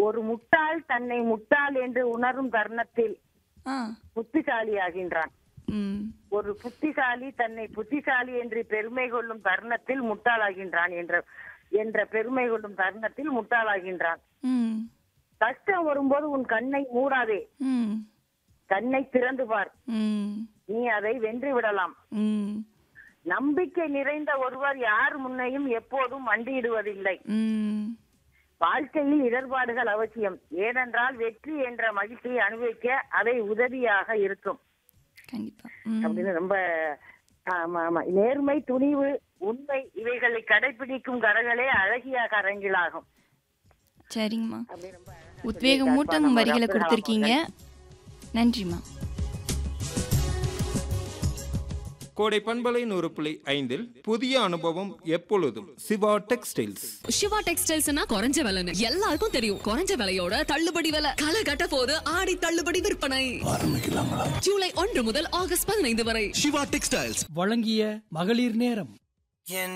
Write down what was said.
ஒரு முட்டாள் தன்னை முட்டாள் என்று உணரும் தருணத்தில் ஆ புத்திசாலியாகின்றான் ம் ஒரு புத்திசாலி தன்னை புத்திசாலி என்று பெருமை கொள்ளும் தருணத்தில் முட்டாளாகின்றான் என்ற என்ற பெருமை கொள்ளும் தருணத்தில் முட்டாளாகின்றான் ம் கஷ்டம் வரும்போது உன் கண்ணை மூடாதே ம் கண்ணை திறந்து பார் ம் நீ அதை வென்று விடலாம் ம் நம்பிக்கை நிறைந்த ஒருவர் யார் முன்னையும் எப்போதும் மண்டியிடுவதில்லை ம் வாழ்க்கையில் இடர்பாடுகள் அவசியம் ஏனென்றால் வெற்றி என்ற மகிழ்ச்சியை அனுபவிக்க அதை உதவியாக இருக்கும் கண்டிப்பா ம் அப்படின்னு ரொம்ப ஆமா ஆமா நேர்மை துணிவு உண்மை இவைகளை கடைபிடிக்கும் கரங்களே அழகிய கரங்களாகும் சரிங்கம்மா அப்படி ரொம்ப அழகா உத்வேகம் மூட்டும் சொல்லியிருக்காருப்பா வரிகளை நம்ம கொடுத்துருக்கீங்க நன்றிம்மா கோடை பண்பலை நூறு புள்ளி ஐந்தில் புதிய அனுபவம் எப்பொழுதும் சிவா டெக்ஸ்டைல்ஸ் சிவா டெக்ஸ்டைல்ஸ்னா குறைஞ்ச விலைன்னு எல்லாருக்கும் தெரியும் குறைஞ்ச விலையோட தள்ளுபடி விலை களை கட்ட போது ஆடி தள்ளுபடி விற்பனை ஜூலை ஒன்று முதல் ஆகஸ்ட் பதினைந்து வரை சிவா டெக்ஸ்டைல்ஸ் வழங்கிய மகளிர் நேரம்